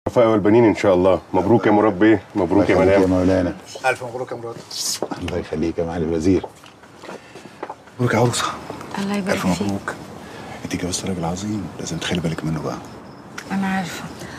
الوفاء والبنين ان شاء الله مبروك يا مربي مبروك يا الله يخليك يا مدام مولانا الف مبروك يا مراد الله يخليك يا معالي الوزير مبروك يا عروسه الله يبارك الف فيك مبروك انت جوزت راجل عظيم لازم تخلي بالك منه بقى انا عارفه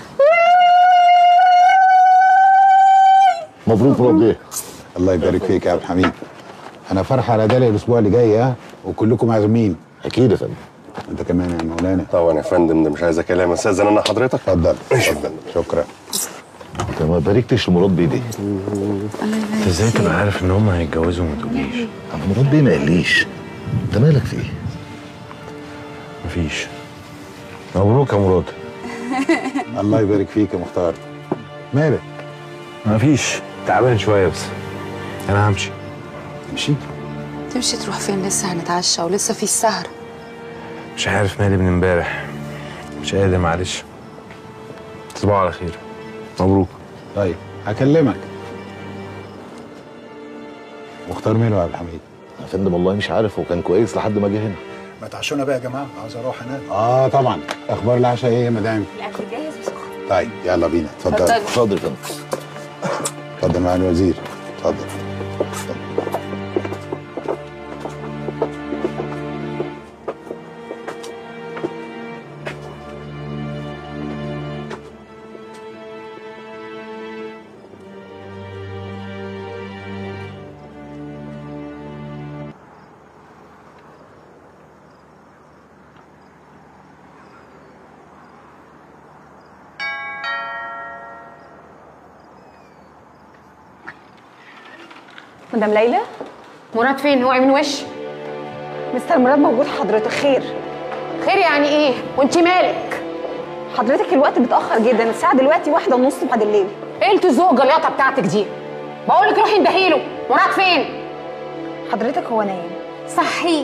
مبروك مربي الله يبارك فيك يا عبد الحميد انا فرحه على دالي الاسبوع اللي جاي ها وكلكم عازمين اكيد يا فندم انت كمان يا مولانا طبعا يا فندم ده مش عايزه كلام استاذن انا حضرتك اتفضل ماشي يا اتفضل. فندم. شكرا انت ما باركتش لمراد بيه دي الله يبارك انت ازاي فيك. تبقى عارف ان هم هيتجوزوا وما تقوليش طب مراد بيه ما قاليش انت مالك في ايه مفيش مبروك يا مراد الله يبارك فيك يا مختار مالك مفيش تعبان شويه بس انا همشي مشي تمشي تروح فين لسه هنتعشى ولسه في السهر مش عارف مالي من امبارح مش قادر معلش تصبحوا على خير مبروك طيب هكلمك مختار ماله يا عبد الحميد يا فندم والله مش عارف هو كان كويس لحد ما جه هنا ما تعشونا بقى يا جماعه عاوز اروح انام اه طبعا اخبار العشاء ايه يا مدام الاكل جاهز وسخن طيب يلا بينا اتفضل اتفضل. اتفضل يا فندم اتفضل مع الوزير اتفضل مدام ليلى مراد فين اوعي من وش مستر مراد موجود حضرتك خير خير يعني ايه وانت مالك حضرتك الوقت متاخر جدا الساعه دلوقتي واحدة ونص بعد الليل ايه الزوجه الياطه بتاعتك دي بقول لك روحي اندهيله مراد فين حضرتك هو نايم صحيه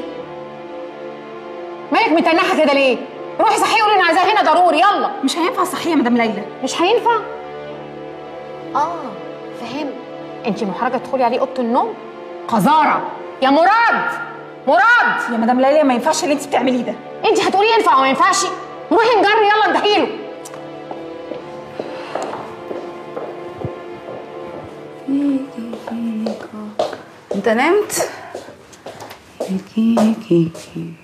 مالك متنحه كده ليه روحي صحيه قولي انا عايزاه هنا ضروري يلا مش هينفع صحيه يا مدام ليلى مش هينفع اه فهمت انت محرجه تدخلي عليه اوضه النوم قذاره يا مراد مراد يا مدام ليلى ما ينفعش اللي انت بتعمليه ده انت هتقولي ينفع وما ينفعش روحي نجري يلا اندهيله انت نمت كي كي كي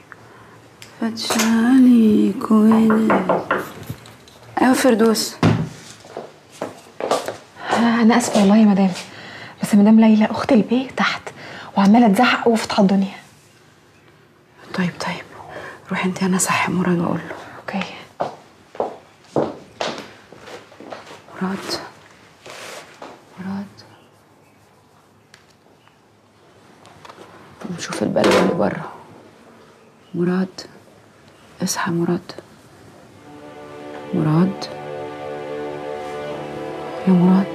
فتشالي كوينة ايوه فردوس انا اسفه والله يا مدام بس مدام ليلى اخت البيه تحت وعماله تزعق وفتح الدنيا طيب طيب روحي انت انا صحي مراد واقول له اوكي مراد مراد قوم شوف البلوى اللي بره مراد اصحى مراد مراد يا مراد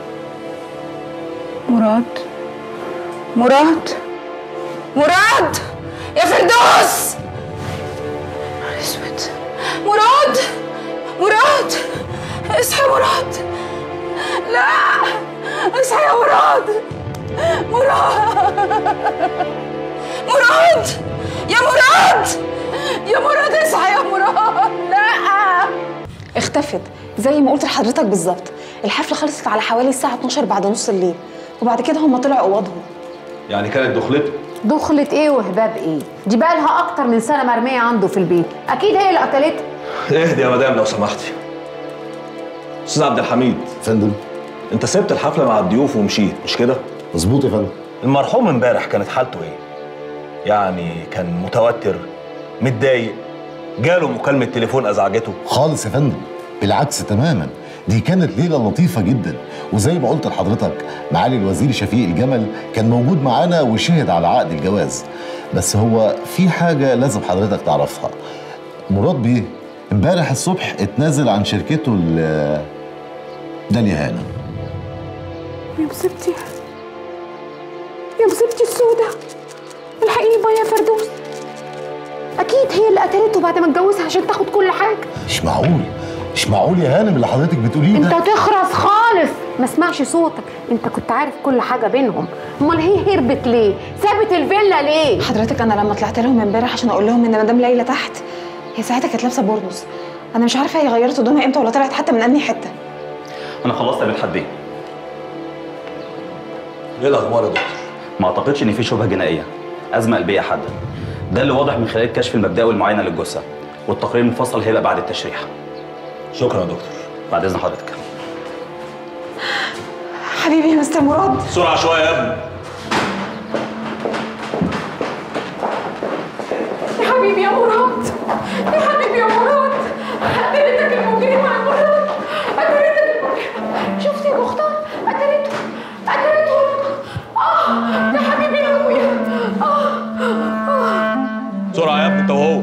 مراد مراد مراد يا فردوس نهار اسود مراد مراد اصحى مراد لا اصحى يا مراد مراد مراد يا مراد يا مراد اصحى يا مراد لا اختفت زي ما قلت لحضرتك بالظبط الحفله خلصت على حوالي الساعه 12 بعد نص الليل وبعد كده هم طلعوا اوضهم يعني كانت دخلته دخلت ايه وهباب ايه دي بقى لها اكتر من سنه مرميه عنده في البيت اكيد هي اللي قتلتها اهدي يا مدام لو سمحتي استاذ عبد الحميد فندم انت سبت الحفله مع الضيوف ومشيت مش كده مظبوط يا فندم المرحوم امبارح كانت حالته ايه يعني كان متوتر متضايق جاله مكالمه تليفون ازعجته خالص يا فندم بالعكس تماما دي كانت ليله لطيفه جدا وزي ما قلت لحضرتك معالي الوزير شفيق الجمل كان موجود معانا وشهد على عقد الجواز بس هو في حاجه لازم حضرتك تعرفها مراد بيه امبارح الصبح اتنازل عن شركته ل داليا هانم يا مصيبتي يا مصيبتي السودة الحقيني بقى يا فردوس اكيد هي اللي قتلته بعد ما اتجوزها عشان تاخد كل حاجه مش معقول مش معقول يا هانم اللي حضرتك بتقوليه انت ده تخرس خالص ما اسمعش صوتك انت كنت عارف كل حاجه بينهم امال هي هربت ليه سابت الفيلا ليه حضرتك انا لما طلعت لهم امبارح عشان اقول لهم ان مدام ليلى تحت هي ساعتها كانت لابسه بورنوس انا مش عارفه هي غيرت هدومها امتى ولا طلعت حتى من انهي حته انا خلصت بالحدين ايه الاخبار يا دكتور ما اعتقدش ان في شبهه جنائيه ازمه قلبيه حاده ده اللي واضح من خلال الكشف المبدئي والمعاينه للجثه والتقرير المفصل هيبقى بعد التشريح شكرا يا دكتور بعد اذن حضرتك حبيبي يا مستر مراد بسرعه شويه يا ابني يا حبيبي يا مراد يا حبيبي يا مراد قتلتك المجرمة يا مراد قتلتك المجرمة شفت يا مختار قتلته قتلته اه يا حبيبي يا ابويا اه اه بسرعه يا ابني انت وهو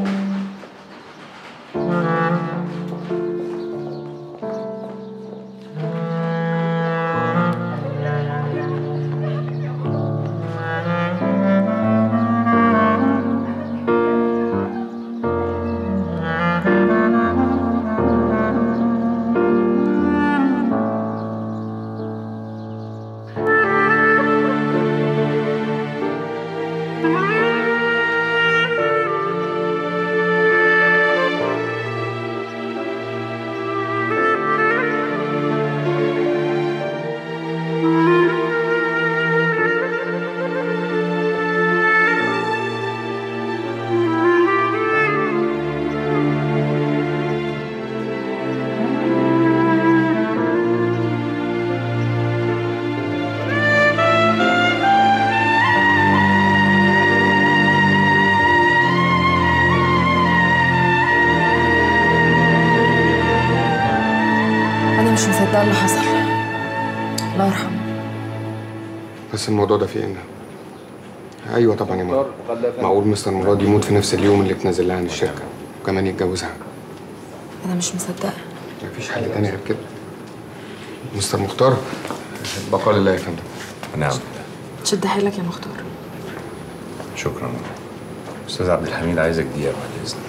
انا مش مصدقه اللي حصل الله يرحمه بس الموضوع ده فيه إن ايوه طبعا يا ماما معقول مستر مراد يموت في نفس اليوم اللي اتنزل لها عن الشركه وكمان يتجوزها انا مش مصدقه مفيش حل تاني غير كده مستر مختار بقى لله يا فندم نعم شد حيلك يا مختار شكرا استاذ عبد الحميد عايزك دقيقه بعد اذنك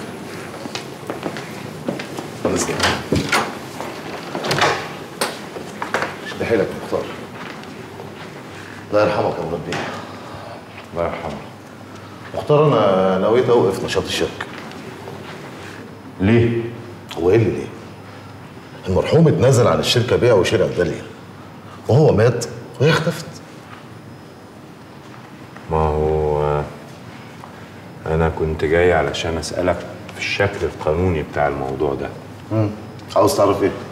خلاص كده شد حيلك يا مختار الله يرحمك يا مربي الله يرحمه مختار انا نويت اوقف نشاط الشركه ليه؟ هو ايه اللي ليه؟ المرحوم اتنازل عن الشركه بيع وشراء داليا وهو مات وهي اختفت ما هو انا كنت جاي علشان اسالك في الشكل القانوني بتاع الموضوع ده عاوز تعرف ايه؟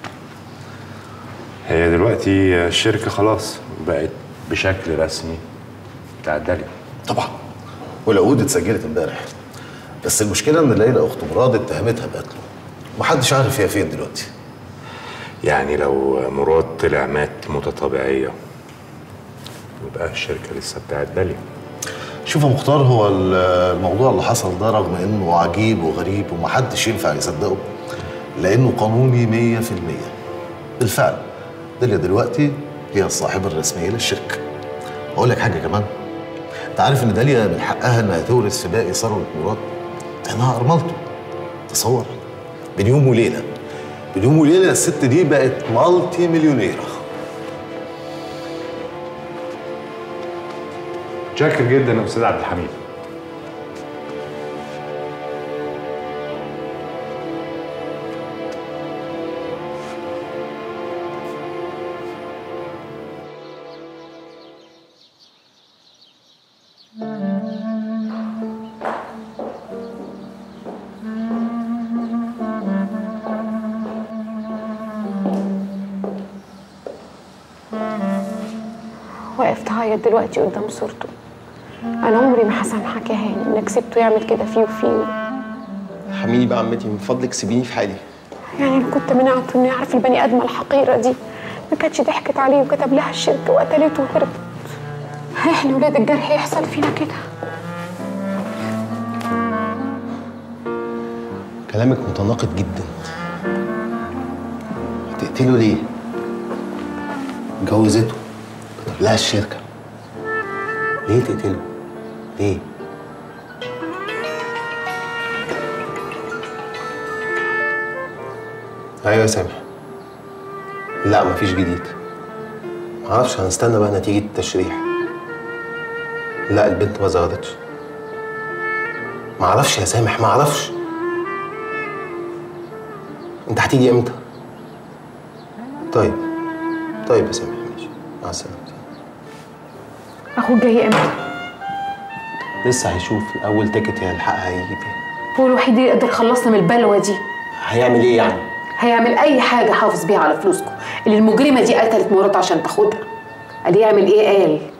هي دلوقتي الشركه خلاص بقت بشكل رسمي بتاع داليا طبعا والعقود اتسجلت امبارح بس المشكله ان ليلى اخت مراد اتهمتها بقتله ومحدش عارف هي فين دلوقتي يعني لو مراد طلع مات موتة طبيعية يبقى الشركة لسه بتاعت داليا شوف يا مختار هو الموضوع اللي حصل ده رغم انه عجيب وغريب ومحدش ينفع يصدقه لانه قانوني مية في المية بالفعل داليا دلوقتي هي الصاحبة الرسمية للشركة اقول لك حاجة كمان انت عارف ان داليا من حقها انها تورث في باقي ثروة مراد لانها ارملته تصور بين يوم وليلة بين يوم وليلة الست دي بقت مالتي مليونيرة شاكر جدا يا استاذ عبد الحميد واقف تعيط دلوقتي قدام صورته انا عمري ما هسامحك يا هاني انك سبته يعمل كده فيه وفيه حميني بقى عمتي من فضلك سيبيني في حالي يعني لو كنت منعته انه يعرف البني ادمه الحقيره دي ما كانتش ضحكت عليه وكتب لها الشركه وقتلته وهربت احنا ولاد الجرح يحصل فينا كده كلامك متناقض جدا هتقتله ليه؟ جوزته كتب لها الشركة ليه تقتله؟ ليه؟ ايوه يا سامح لا مفيش جديد معرفش هنستنى بقى نتيجة التشريح لا البنت ما زغدتش معرفش يا سامح معرفش انت هتيجي امتى؟ طيب طيب يا سامح ماشي مع السلامه اخوك جاي امتى لسه هيشوف اول تيكت هيلحقها هيجي بيها هو الوحيد اللي يقدر يخلصنا من البلوه دي هيعمل ايه يعني هيعمل اي حاجه حافظ بيها على فلوسكم اللي المجرمه دي قتلت مراته عشان تاخدها قال يعمل ايه قال